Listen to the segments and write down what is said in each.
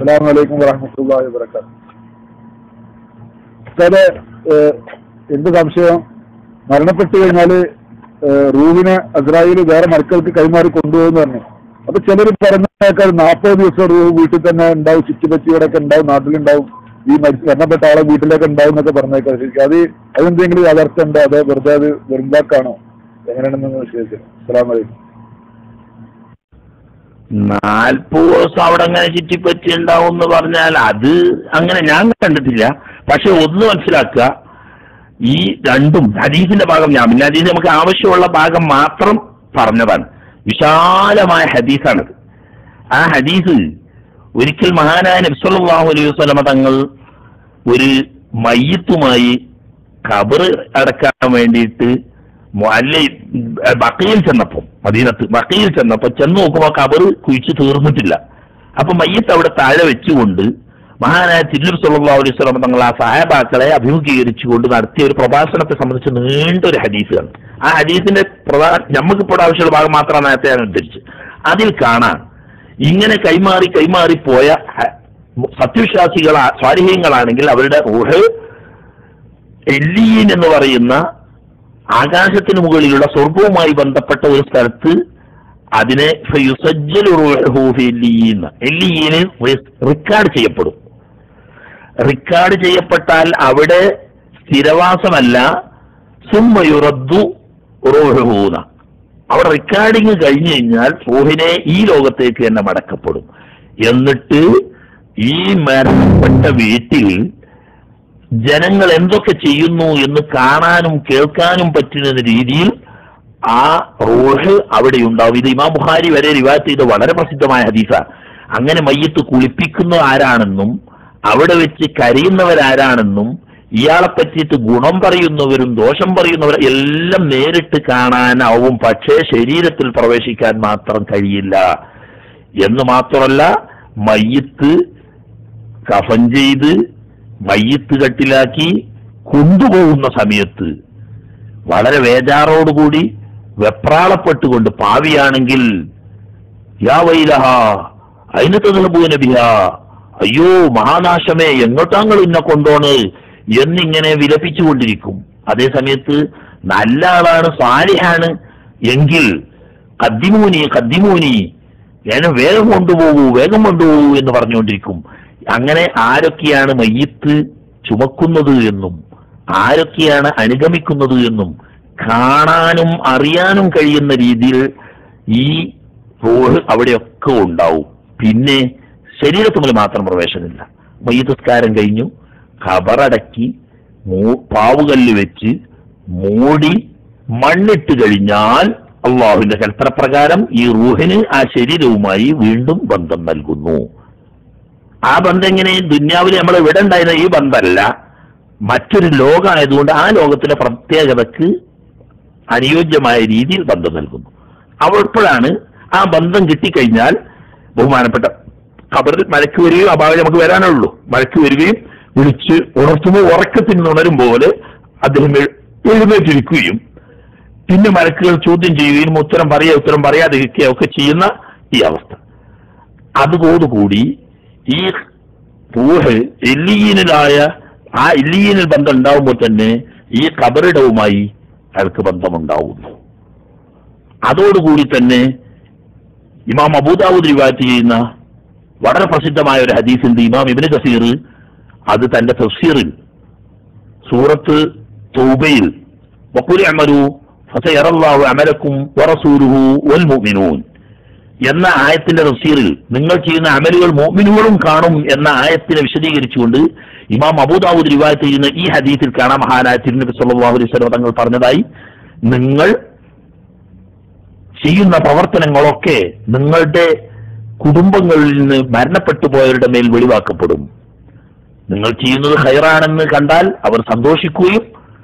അസ്സലാമു അലൈക്കും വറഹ്മത്തുള്ളാഹി വബറകാതുഹു ഉസ്താദെ ഏഹ്, എന്റെ സംശയം മരണപ്പെട്ടു കഴിഞ്ഞാല് ഏഹ്, റൂഹിനെ അസ്രായേൽ വേറെ മക്കൾക്ക് കൈമാറി കൊണ്ടുപോകുന്നു പറഞ്ഞു അപ്പൊ ചിലർ പറഞ്ഞേക്കാൾ നാൽപ്പത് ദിവസം റൂഹ് വീട്ടിൽ തന്നെ ഉണ്ടാവും ചുറ്റുപറ്റിയോടൊക്കെ ഉണ്ടാവും നാട്ടിലുണ്ടാവും ഈ മരിച്ച മരണപ്പെട്ട ആളെ വീട്ടിലൊക്കെ ഉണ്ടാവും എന്നൊക്കെ പറഞ്ഞേക്കാം ശരിക്കും അത് അതെന്തെങ്കിലും യാഥാർത്ഥ്യം ഉണ്ടോ അതോ വെറുതെ അത് വെറുതാക്കാണോ എങ്ങനെയാണെന്ന് വിശേഷിച്ചു അസ്സലാമു അലൈക്കും നാൽപ്പത് ദിവസം അവിടെ അങ്ങനെ ചുറ്റിപ്പറ്റി ഉണ്ടാവും എന്ന് പറഞ്ഞാൽ അത് അങ്ങനെ ഞാൻ കണ്ടിട്ടില്ല പക്ഷെ ഒന്ന് മനസ്സിലാക്കുക ഈ രണ്ടും ഹദീസിന്റെ ഭാഗം ഞാൻ പിന്നെ ഹദീസ് നമുക്ക് ആവശ്യമുള്ള ഭാഗം മാത്രം പറഞ്ഞതാണ് വിശാലമായ ഹദീസാണിത് ആ ഹദീസ് ഒരിക്കൽ മഹാനായ നബ്സല്ലാഹു അലൈഹി വസല്ലമ തങ്ങൾ ഒരു മയ്യത്തുമായി ഖബറ് അടക്കാൻ വേണ്ടിയിട്ട് അല്ലെ ബക്കയിൽ ചെന്നപ്പോ മദീനത്ത് ബക്കയിൽ ചെന്നപ്പോ ചെന്ന് നോക്കുമ്പോ ഖബറ് കുഴിച്ചു തീർന്നിട്ടില്ല അപ്പൊ മയ്യത്ത് അവിടെ താഴെ വെച്ചുകൊണ്ട് മഹാനായ തിരുനബി സല്ലല്ലാഹു അലൈഹി വസല്ലം തങ്ങൾ ആ സഹാബാക്കളെ അഭിമുഖീകരിച്ചുകൊണ്ട് നടത്തിയ ഒരു പ്രഭാഷണത്തെ സംബന്ധിച്ച് നീണ്ട ഒരു ഹദീസാണ് ആ ഹദീസിന്റെ പ്രധാന നമുക്കിപ്പോൾ ആവശ്യമുള്ള ഭാഗം മാത്രമാണ് നേരത്തെ ഞാൻ ഉദ്ധരിച്ച് അതിൽ കാണാൻ ഇങ്ങനെ കൈമാറി കൈമാറി പോയ ഹ- സത്യവിശ്വാസികൾ സ്വാരിഹ്യങ്ങളാണെങ്കിൽ അവരുടെ ഊഹ് എല്ലീൻ എന്ന് പറയുന്ന ആകാശത്തിന് മുകളിലുള്ള സ്വർഗവുമായി ബന്ധപ്പെട്ട ഒരു സ്ഥലത്ത് അതിനെ ഫയുസജ്ജലു റൂഹു ഫി എല്ലീൻ. എല്ലീന് റിക്കാർഡ് ചെയ്യപ്പെടും റിക്കാർഡ് ചെയ്യപ്പെട്ടാൽ അവിടെ സ്ഥിരവാസമല്ല സുമ്മയുറദ്ദു റൂഹൂന അവിടെ റെക്കോർഡിങ് കഴിഞ്ഞു കഴിഞ്ഞാൽ റൂഹിനെ ഈ ലോകത്തേക്ക് തന്നെ മടക്കപ്പെടും എന്നിട്ട് ഈ മരണപ്പെട്ട വീട്ടിൽ ജനങ്ങൾ എന്തൊക്കെ ചെയ്യുന്നു എന്ന് കാണാനും കേൾക്കാനും പറ്റുന്ന രീതിയിൽ ആ റോഹ് അവിടെ ഉണ്ടാവും ഇത് ഇമാം ബുഹാരി വരെ റിവായത്ത് ചെയ്ത വളരെ പ്രസിദ്ധമായ ഹദീസ അങ്ങനെ മയ്യത്ത് കുളിപ്പിക്കുന്ന ആരാണെന്നും അവിടെ വെച്ച് കരയുന്നവരാരാണെന്നും ഇയാളെ പറ്റിയിട്ട് ഗുണം പറയുന്നവരും ദോഷം പറയുന്നവരും എല്ലാം നേരിട്ട് കാണാനാവും പക്ഷേ ശരീരത്തിൽ പ്രവേശിക്കാൻ മാത്രം കഴിയില്ല എന്ന് മാത്രമല്ല മയ്യത്ത് കഫൻ ചെയ്ത് മയ്യത്ത് കട്ടിലാക്കി കൊണ്ടുപോകുന്ന സമയത്ത് വളരെ വേജാറോടുകൂടി വെപ്രാളപ്പെട്ടുകൊണ്ട് പാവിയാണെങ്കിൽ യാ വൈലഹ അതിന് തന്നുപൂനബിഹ അയ്യോ മഹാനാശമേ എങ്ങോട്ടാങ്ങൾ ഇന്നെ കൊണ്ടോണ് എന്നിങ്ങനെ വിലപിച്ചുകൊണ്ടിരിക്കും അതേ സമയത്ത് നല്ല ആളാണ് സാലിഹാണ് എങ്കിൽ കദ്ദിമൂനി കദ്ദിമൂനി ഞാൻ വേഗം കൊണ്ടുപോകൂ വേഗം കൊണ്ടുപോകൂ എന്ന് പറഞ്ഞുകൊണ്ടിരിക്കും അങ്ങനെ ആരൊക്കെയാണ് മയ്യത്ത് ചുമക്കുന്നത് എന്നും ആരൊക്കെയാണ് അനുഗമിക്കുന്നത് എന്നും കാണാനും അറിയാനും കഴിയുന്ന രീതിയിൽ ഈ റോഡ് അവിടെയൊക്കെ ഉണ്ടാവും പിന്നെ ശരീരത്തുമ്പിൽ മാത്രം പ്രവേശനമില്ല മയ്യത്തസ്കാരം കഴിഞ്ഞു ഖബറടക്കി മൂ- പാവുകല്ല് വെച്ച് മൂടി മണ്ണിട്ട് കഴിഞ്ഞാൽ അള്ളാഹുവിന്റെ കൽപ്പന പ്രകാരം ഈ റൂഹിന് ആ ശരീരവുമായി വീണ്ടും ബന്ധം നൽകുന്നു ആ ബന്ധം എങ്ങനെ ദുന്യാവിൽ നമ്മൾ ഇവിടെ ഉണ്ടായിരുന്ന ഈ ബന്ധമല്ല മറ്റൊരു ലോകമായതുകൊണ്ട് ആ ലോകത്തിലെ പ്രത്യേകതക്ക് അനുയോജ്യമായ രീതിയിൽ ബന്ധം നൽകുന്നു അപ്പോഴാണ് ആ ബന്ധം കിട്ടിക്കഴിഞ്ഞാൽ ബഹുമാനപ്പെട്ട ഖബറിൽ മലക്ക് വരികയും ആ ഭാഗം നമുക്ക് വരാനുള്ളൂ മലക്ക് വരികയും വിളിച്ച് ഉണർത്തുമ്പോൾ ഉറക്കത്തിൽ നിന്ന് ഉണരും പോലെ അദ്ദേഹം എഴു- എഴുന്നേറ്റിരിക്കുകയും പിന്നെ മലക്കുകൾ ചോദ്യം ചെയ്യുകയും ഉത്തരം പറയുക ഉത്തരം പറയാതിരിക്കുകയോ ഒക്കെ ചെയ്യുന്ന ഈ അവസ്ഥ അതോടുകൂടി ഈ റൂഹ് എല്ലീനിലായ ആ എല്ലീനിൽ ബന്ധം ഉണ്ടാവുമ്പോൾ തന്നെ ഈ കബറിടവുമായി അയാൾക്ക് ബന്ധമുണ്ടാവുന്നു അതോടുകൂടി തന്നെ ഇമാം അബൂദാവൂദ് റിവായത്ത് ചെയ്യുന്ന വളരെ പ്രസിദ്ധമായ ഒരു ഹദീസിന്റെ ഇമാം ഇബിന് കസീർ അത് തന്റെ തഫ്സീറിൽ സൂറത്ത് തൗബയിൽ വഖുൽ അമലു ഫസയറല്ലാഹു അമലക്കും വറസൂലുഹു വൽ മുഅ്മിനൂൻ എന്ന ആയത്തിന്റെ തഫ്സീറിൽ നിങ്ങൾ ചെയ്യുന്ന അമലുകൾ മോമിനുകളും കാണും എന്ന ആയത്തിനെ വിശദീകരിച്ചുകൊണ്ട് ഇമാം അബൂദാവൂദ് റിവായത്ത് ചെയ്യുന്ന ഈ ഹദീസിൽ കാണാം മഹാനായ തിരുനബി സല്ലല്ലാഹു അലൈഹി വസല്ലം തങ്ങൾ പറഞ്ഞതായി നിങ്ങൾ ചെയ്യുന്ന പ്രവർത്തനങ്ങളൊക്കെ നിങ്ങളുടെ കുടുംബങ്ങളിൽ നിന്ന് മരണപ്പെട്ടു പോയവരുടെ മേൽ വെളിവാക്കപ്പെടും നിങ്ങൾ ചെയ്യുന്നത് ഹൈറാണെന്ന് കണ്ടാൽ അവർ സന്തോഷിക്കുകയും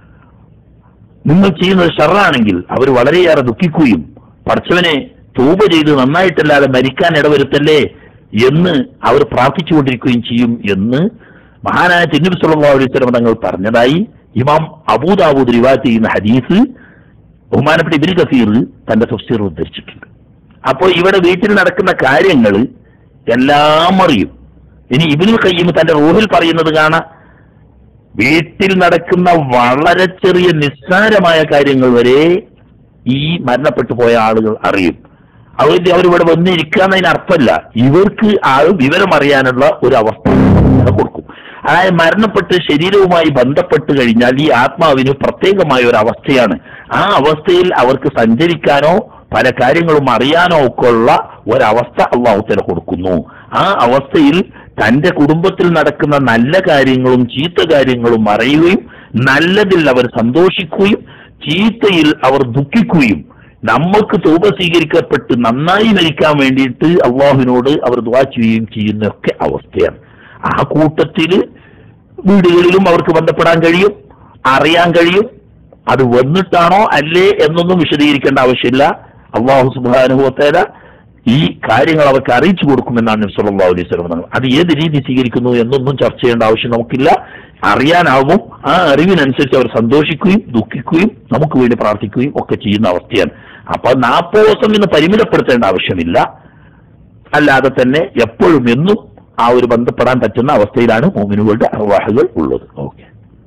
നിങ്ങൾ ചെയ്യുന്നത് ഷറാണെങ്കിൽ അവർ വളരെയേറെ ദുഃഖിക്കുകയും പഠിച്ചവനെ തൂപ ചെയ്ത് നന്നായിട്ടല്ലാതെ മരിക്കാൻ ഇടവരുത്തല്ലേ എന്ന് അവർ പ്രാർത്ഥിച്ചുകൊണ്ടിരിക്കുകയും ചെയ്യും എന്ന് മഹാനായ തിരുനബി സല്ലല്ലാഹു അലൈഹി വസല്ലം തങ്ങൾ പറഞ്ഞതായി ഇമാം അബൂദാവൂദ് റിവായത്ത് ചെയ്യുന്ന ഹദീസ് ബഹുമാനപ്പെട്ട ഇബിന് കസീർ തന്റെ തഫ്സീർ ഉദ്ധരിച്ചിട്ടുണ്ട് അപ്പോൾ ഇവിടെ വീട്ടിൽ നടക്കുന്ന കാര്യങ്ങൾ എല്ലാം അറിയും ഇനി ഇബിനു കയ്യും തന്റെ റൂഹിൽ പറയുന്നത് കാണാം വീട്ടിൽ നടക്കുന്ന വളരെ ചെറിയ നിസ്സാരമായ കാര്യങ്ങൾ വരെ ഈ മരണപ്പെട്ടു പോയ ആളുകൾ അറിയും അവരുടെ അവരിവിടെ വന്നിരിക്കുക എന്നതിന് അർത്ഥമല്ല ഇവർക്ക് ആ വിവരം അറിയാനുള്ള ഒരു അവസ്ഥ ഇവിടെ കൊടുക്കും അതായത് മരണപ്പെട്ട് ശരീരവുമായി ബന്ധപ്പെട്ട് കഴിഞ്ഞാൽ ഈ ആത്മാവിന് പ്രത്യേകമായ ഒരു അവസ്ഥയാണ് ആ അവസ്ഥയിൽ അവർക്ക് സഞ്ചരിക്കാനോ പല കാര്യങ്ങളും അറിയാനോ ഒക്കെ ഉള്ള ഒരവസ്ഥ അള്ളാഹുത്തല കൊടുക്കുന്നു ആ അവസ്ഥയിൽ തന്റെ കുടുംബത്തിൽ നടക്കുന്ന നല്ല കാര്യങ്ങളും ചീത്ത കാര്യങ്ങളും അറിയുകയും നല്ലതിൽ അവർ സന്തോഷിക്കുകയും ചീത്തയിൽ അവർ ദുഃഖിക്കുകയും നമ്മൾക്ക് തൂപ സ്വീകരിക്കപ്പെട്ട് നന്നായി മരിക്കാൻ വേണ്ടിയിട്ട് അള്ളാഹുവിനോട് അവർ ദ്വാ ചെയ്യുകയും ചെയ്യുന്നൊക്കെ അവസ്ഥയാണ് ആ കൂട്ടത്തിൽ വീടുകളിലും അവർക്ക് ബന്ധപ്പെടാൻ കഴിയും അറിയാൻ കഴിയും അത് വന്നിട്ടാണോ അല്ലേ എന്നൊന്നും വിശദീകരിക്കേണ്ട ആവശ്യമില്ല അള്ളാഹു സുബാനുഭവത്തേല ഈ കാര്യങ്ങൾ അവർക്ക് അറിയിച്ചു കൊടുക്കുമെന്നാണ് നബി സല്ലല്ലാഹു അലൈഹി വസല്ലം പറഞ്ഞത് അത് ഏത് രീതി സ്വീകരിക്കുന്നു എന്നൊന്നും ചർച്ച ചെയ്യേണ്ട ആവശ്യം നമുക്കില്ല അറിയാനാവും ആ അറിവിനനുസരിച്ച് അവർ സന്തോഷിക്കുകയും ദുഃഖിക്കുകയും നമുക്ക് വേണ്ടി പ്രാർത്ഥിക്കുകയും ഒക്കെ ചെയ്യുന്ന അവസ്ഥയാണ് അപ്പൊ നാൽപ്പത് ദിവസം എന്ന് പരിമിതപ്പെടുത്തേണ്ട ആവശ്യമില്ല അല്ലാതെ തന്നെ എപ്പോഴും എന്നും ആ ഒരു ബന്ധപ്പെടാൻ പറ്റുന്ന അവസ്ഥയിലാണ് മോമിനുകളുടെ അർവാഹുകൾ ഉള്ളത് ഓക്കെ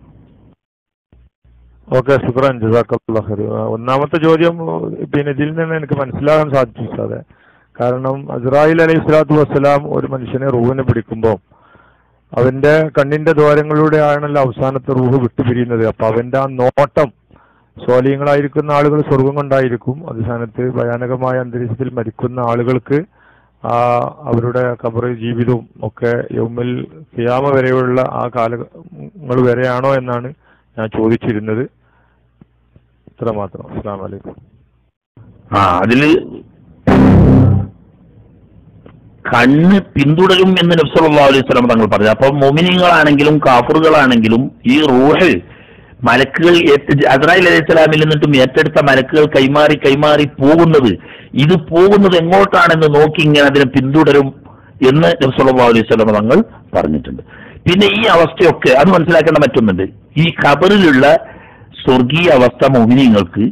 ഓക്കെ ശുക്രാൻ ജസാക്കല്ലാ ഖൈർ. ആ, ഒന്നാമത്തെ ചോദ്യം പിന്നെ ഇതിൽ നിന്ന് എനിക്ക് മനസ്സിലാകാൻ സാധിച്ചു സാറേ കാരണം അസ്രായിൽ അലൈഹി സ്വലാത്തു വസ്സലാം ഒരു മനുഷ്യനെ റൂഹിനെ പിടിക്കുമ്പോൾ അവന്റെ കണ്ണിന്റെ ദ്വാരങ്ങളിലൂടെ ആണല്ലോ അവസാനത്തെ റൂഹ് വിട്ടുപിരിയുന്നത് അപ്പൊ അവന്റെ ആ നോട്ടം സ്വാലീയങ്ങളായിരിക്കുന്ന ആളുകൾ സ്വർഗം കൊണ്ടായിരിക്കും അവസാനത്ത് ഭയാനകമായ അന്തരീക്ഷത്തിൽ മരിക്കുന്ന ആളുകൾക്ക് ആ അവരുടെ കബറ് ജീവിതവും ഒക്കെ യൗമിൽ ഖിയാമ വരെയുള്ള ആ കാലങ്ങൾ വരെയാണോ എന്നാണ് ഞാൻ ചോദിച്ചിരുന്നത് ഇത്ര മാത്രം അസ്സാം വലൈക്കും ആ അതില് കണ്ണ് പിന്തുടരും എന്ന് നബ്സല്ലാ അലൈഹി സ്വലം തങ്ങൾ പറഞ്ഞു അപ്പൊ മൊമിനിങ്ങളാണെങ്കിലും കാഫറുകളാണെങ്കിലും ഈ റൂഹ് മലക്കുകൾ ഏറ്റ്- അസ്രായിൽ അലൈഹി സ്വലാമിൽ നിന്നിട്ടും ഏറ്റെടുത്ത മലക്കുകൾ കൈമാറി കൈമാറി പോകുന്നത് ഇത് പോകുന്നത് എങ്ങോട്ടാണെന്ന് നോക്കി ഇങ്ങനെ അതിനെ പിന്തുടരും എന്ന് നബ്സല്ലാ അലൈഹി സ്വലം തങ്ങൾ പറഞ്ഞിട്ടുണ്ട് പിന്നെ ഈ അവസ്ഥയൊക്കെ അത് മനസ്സിലാക്കേണ്ട മറ്റൊന്നുണ്ട് ഈ ഖബറിലുള്ള സ്വർഗീയ അവസ്ഥ മോഹിനിയങ്ങൾക്ക്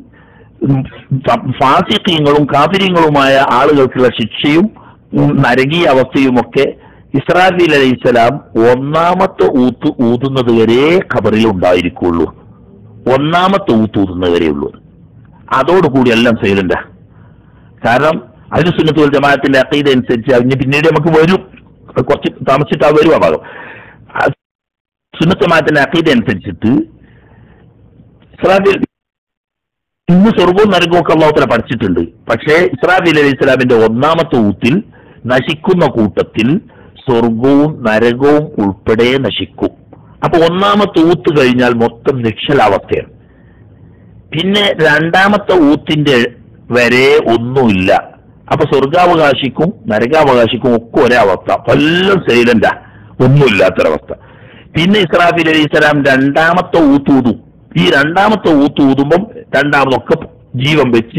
ഫാസിഖ്യങ്ങളും കാപിര്യങ്ങളുമായ ആളുകൾക്കുള്ള ശിക്ഷയും ഉം, നരകീയ അവസ്ഥയുമൊക്കെ ഇസ്രാഫീൽ അലൈഹിസ്സലാം ഒന്നാമത്തെ ഊത്ത് ഊതുന്നത് വരെ ഖബറിൽ ഉണ്ടായിരിക്കുള്ളൂ ഒന്നാമത്തെ ഊത്ത് ഊതുന്നത് വരെ ഉള്ളൂ അതോടുകൂടി എല്ലാം സൈലന്റാ കാരണം അതിന് സുന്നത്തുൽ ജമാഅത്തിന്റെ അക്കീത അനുസരിച്ച് അതിന് പിന്നീട് നമുക്ക് വരും അത് കുറച്ച് താമസിച്ചിട്ട് ആ വരും ആ ഭാഗം ആ സുന്നത്ത് ജമാഅത്തിന്റെ അക്കീത അനുസരിച്ചിട്ട് ഇസ്രാഫീൽ ഇന്ന് സ്വർഗവും നരകവും ഒക്കെ അള്ളാഹുത്തല പഠിച്ചിട്ടുണ്ട് പക്ഷേ ഇസ്രാഫീൽ അലൈഹി ഇസ്ലാമിന്റെ ഒന്നാമത്തെ ഊത്തിൽ നശിക്കുന്ന കൂട്ടത്തിൽ സ്വർഗവും നരകവും ഉൾപ്പെടെ നശിക്കും അപ്പൊ ഒന്നാമത്തെ ഊത്ത് കഴിഞ്ഞാൽ മൊത്തം നിശ്ചലാവസ്ഥയാണ് പിന്നെ രണ്ടാമത്തെ ഊത്തിന്റെ വരെ ഒന്നുമില്ല അപ്പൊ സ്വർഗാവകാശിക്കും നരകാവകാശിക്കും ഒക്കെ ഒരേ അവസ്ഥ എല്ലാം സൈലന്റാ ഒന്നുമില്ലാത്തൊരവസ്ഥ പിന്നെ ഇസ്രാഫിൽ അലൈഹി സ്വലാം രണ്ടാമത്തെ ഊത്തൂതും ഈ രണ്ടാമത്തെ ഊത്തൂതുമ്പം രണ്ടാമതൊക്കെ ജീവൻ വെച്ച്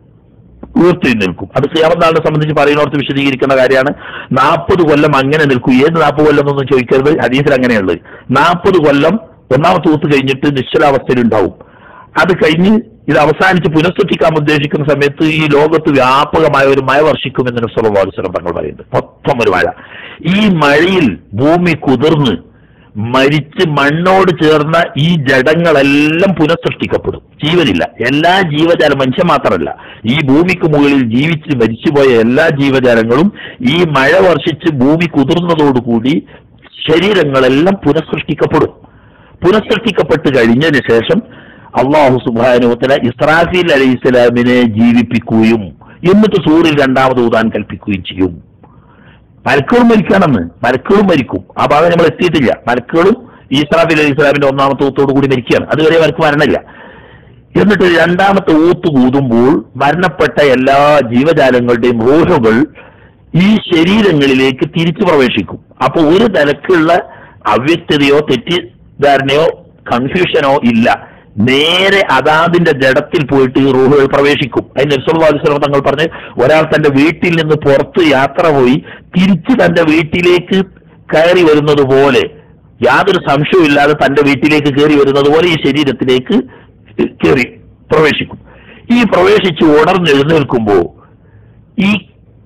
ഉയർത്തി നിൽക്കും അത് ക്രിയാമനാളിനെ സംബന്ധിച്ച് പറയുന്നവർക്ക് വിശദീകരിക്കേണ്ട കാര്യമാണ് നാൽപ്പത് കൊല്ലം അങ്ങനെ നിൽക്കും ഏത് നാൽപ്പത് കൊല്ലം എന്നൊന്നും ചോദിക്കരുത് ഹദീസിൽ അങ്ങനെയുള്ളത് നാൽപ്പത് കൊല്ലം ഒന്നാമത്തെ ഊത്ത് കഴിഞ്ഞിട്ട് നിശ്ചലാവസ്ഥയിൽ ഉണ്ടാവും അത് കഴിഞ്ഞ് ഇത് അവസാനിച്ച് പുനഃസൃഷ്ടിക്കാൻ ഉദ്ദേശിക്കുന്ന സമയത്ത് ഈ ലോകത്ത് വ്യാപകമായ ഒരു മഴ വർഷിക്കുമെന്ന് നബ്സല്ലാസ്ലം തങ്ങൾ പറയുന്നുണ്ട് മൊത്തം ഒരു മഴ ഈ മഴയിൽ ഭൂമി കുതിർന്ന് മരിച്ച് മണ്ണോട് ചേർന്ന ഈ ജഡങ്ങളെല്ലാം പുനഃസൃഷ്ടിക്കപ്പെടും ജീവനില്ല എല്ലാ ജീവജാല മനുഷ്യൻ മാത്രമല്ല ഈ ഭൂമിക്ക് മുകളിൽ ജീവിച്ച് മരിച്ചുപോയ എല്ലാ ജീവജാലങ്ങളും ഈ മഴ വർഷിച്ച് ഭൂമി കുതിർന്നതോടുകൂടി ശരീരങ്ങളെല്ലാം പുനഃസൃഷ്ടിക്കപ്പെടും പുനഃസൃഷ്ടിക്കപ്പെട്ട് കഴിഞ്ഞതിന് ശേഷം അള്ളാഹു സുബാനുത്തല ഇസ്രാഫീൽ അലൈഹി സ്വലാമിനെ ജീവിപ്പിക്കുകയും എന്നിട്ട് സൂറിൽ രണ്ടാമത് ഊതാൻ കൽപ്പിക്കുകയും ചെയ്യും മലക്കുകളും മരിക്കണമെന്ന് മലക്കുകളും മരിക്കും ആ ഭാഗം നമ്മൾ എത്തിയിട്ടില്ല മലക്കുകളും ഈസ്രാഫിൽ അലൈഹി സ്വലാമിന്റെ ഒന്നാമത്തെ ഊത്തോടു കൂടി മരിക്കുകയാണ് അതുവരെ അവർക്ക് മരണമില്ല എന്നിട്ട് രണ്ടാമത്തെ ഊത്ത് ഊതുമ്പോൾ മരണപ്പെട്ട എല്ലാ ജീവജാലങ്ങളുടെയും റൂഹുകൾ ഈ ശരീരങ്ങളിലേക്ക് തിരിച്ചു പ്രവേശിക്കും അപ്പൊ ഒരു തരക്കുള്ള അവ്യക്തതയോ തെറ്റിദ്ധാരണയോ കൺഫ്യൂഷനോ ഇല്ല നേരെ അതാതിന്റെ ജഡത്തിൽ പോയിട്ട് ഈ റൂഹുകൾ പ്രവേശിക്കും അതിന് നബ്സുല്ലാസ്ലം തങ്ങൾ പറഞ്ഞ് ഒരാൾ തന്റെ വീട്ടിൽ നിന്ന് പുറത്ത് യാത്ര പോയി തിരിച്ച് തന്റെ വീട്ടിലേക്ക് കയറി വരുന്നത് പോലെ യാതൊരു സംശയവും ഇല്ലാതെ തന്റെ വീട്ടിലേക്ക് കയറി വരുന്നത് പോലെ ഈ ശരീരത്തിലേക്ക് കയറി പ്രവേശിക്കും ഈ പ്രവേശിച്ച് ഉണർന്നെഴുന്നേൽക്കുമ്പോൾ ഈ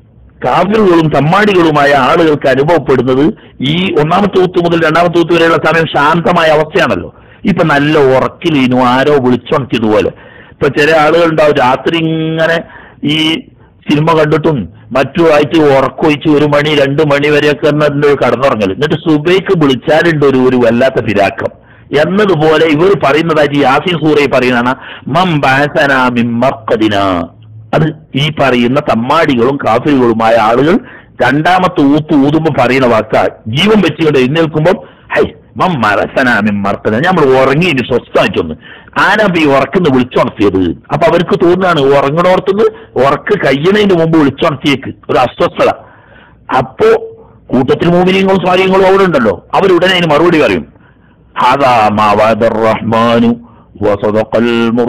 കാഫിറുകളും തമ്മാടികളുമായ ആളുകൾക്ക് അനുഭവപ്പെടുന്നത് ഈ ഒന്നാമത്തെ ഊത്ത് മുതൽ രണ്ടാമത്തെ ഊത്ത് വരെയുള്ള സമയം ശാന്തമായ അവസ്ഥയാണല്ലോ ഇപ്പൊ നല്ല ഉറക്കിലിനു ആരോ വിളിച്ചുണക്കിയതുപോലെ ഇപ്പൊ ചില ആളുകൾ ഉണ്ടാവും രാത്രി ഇങ്ങനെ ഈ സിനിമ കണ്ടിട്ടും മറ്റുമായിട്ട് ഉറക്കൊഴിച്ച് ഒരു മണി രണ്ട് മണി വരെയൊക്കെ എന്നിട്ട് കടന്നുറങ്ങൽ എന്നിട്ട് സുബൈക്ക് വിളിച്ചാലുണ്ട് ഒരു ഒരു വല്ലാത്ത പിരാക്കം എന്നതുപോലെ ഇവർ പറയുന്നതായിട്ട് യാസിൻ സൂറയിൽ പറയുന്നതാണ് മം ബാസന മിൻ മർഖദിന അത് ഈ പറയുന്ന തമ്മാടികളും കാഫിലുകളുമായ ആളുകൾ രണ്ടാമത്തെ ഊത്ത് ഊതുമ്പോ പറയുന്ന വാക്ക ജീവൻ വെച്ചുകൊണ്ട് എഴുന്നേൽക്കുമ്പോൾ ഹൈ മമ്മറസനാമിൻ മർത്തന നമ്മൾ ഉറങ്ങി ഇനി സ്വസ്ഥമായിട്ടൊന്ന് ആരാ ഈ ഉറക്കുന്ന വിളിച്ചുണർത്തിയത് അപ്പൊ അവർക്ക് തോന്നുകയാണ് ഉറങ്ങണോർത്തുനിന്ന് ഉറക്ക് കഴിയണതിന് മുമ്പ് വിളിച്ചുണർത്തിയേക്ക് ഒരു അസ്വസ്ഥത അപ്പോ കൂട്ടത്തിൽ മൂമിനിയങ്ങളും സ്വാധീനങ്ങളും അവിടെ ഉണ്ടല്ലോ അവരുടനെ അതിന് മറുപടി പറയും ഹാദാ മാ വഅദ റഹ്മാനു വസദഖൽ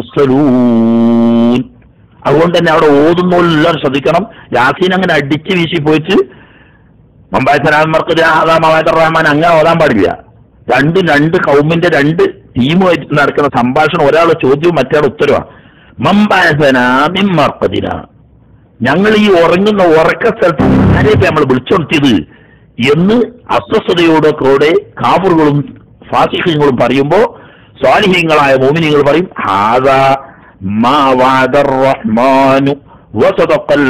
മുർസലൂൻ അതുകൊണ്ട് തന്നെ അവിടെ ഓതുന്നോళ్ళు എല്ലാവരും ശ്രദ്ധിക്കണം യാസീൻ അങ്ങനെ അടിച്ച് വീശി പോയിട്ട് മമ്പായത്തനാമർക്ക് റഹ്മാൻ അങ്ങനെ ഓതാൻ പാടില്ല രണ്ട് രണ്ട് കൗമിന്റെ രണ്ട് ടീമുമായിട്ട് നടക്കുന്ന സംഭാഷണം ഒരാൾ ചോദ്യവും മറ്റേ ഉത്തരവാണ് മമ്പായത്തനാമിമ്മർക്കതിന ഞങ്ങൾ ഈ ഉറങ്ങുന്ന ഉറക്ക സ്ഥലത്ത് ആരെയൊക്കെ നമ്മൾ വിളിച്ചുണർത്തിയത് എന്ന് അസ്വസ്ഥതയോടെ കൂടെ കാബറുകളും ഫാസിഹ്യങ്ങളും പറയുമ്പോ സ്വാലിഹ്യങ്ങളായ മോമിനികൾ പറയും ഹാദാ മാ വഅദ റഹ്മാനു വസദഖൽ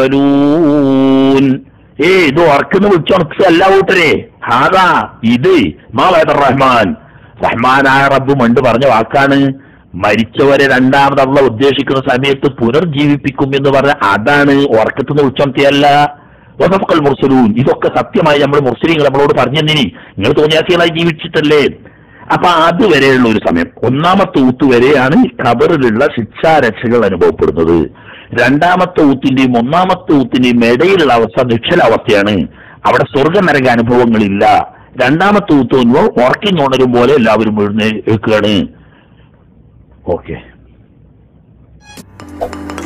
മുർസലൂൻ ഏ ഇത് ഉറക്കുന്ന വിളിച്ചുണർത്തല്ല കൂട്ടരെ ഹാദാ ഇത് മാ വഅദ റഹ്മാൻ റഹ്മാനായ റബ്ബ് മണ്ട് പറഞ്ഞ വാക്കാണ് മരിച്ചവരെ രണ്ടാമത് അള്ള ഉദ്ദേശിക്കുന്ന സമയത്ത് പുനർജീവിപ്പിക്കും എന്ന് പറഞ്ഞ അതാണ് ഉറക്കത്തുനിന്ന് വിളിച്ചുണർത്തിയല്ല വസഫക്കൽ മുർസലൂൻ ഇതൊക്കെ സത്യമായി നമ്മൾ മുർസലിങ്ങൾ നമ്മളോട് പറഞ്ഞു തന്നിനി നിങ്ങൾ തോന്നിയാസികളായി ജീവിച്ചിട്ടല്ലേ അപ്പൊ അതുവരെയുള്ള ഒരു സമയം ഒന്നാമത്തെ ഊത്ത് വരെയാണ് ഈ ഖബറിലുള്ള ശിക്ഷാരക്ഷകൾ അനുഭവപ്പെടുന്നത് രണ്ടാമത്തെ ഊത്തിന്റെയും ഒന്നാമത്തെ ഊത്തിന്റെയും ഇടയിലുള്ള അവസ്ഥ നിശ്ചലാവസ്ഥയാണ് അവിടെ സ്വർഗ നരക അനുഭവങ്ങളില്ല രണ്ടാമത്തെ ഊത്ത് വരുമ്പോൾ ഉറക്കി ഉണരും പോലെ എല്ലാവരും എഴുന്നേൽക്കുകയാണ് ഓക്കെ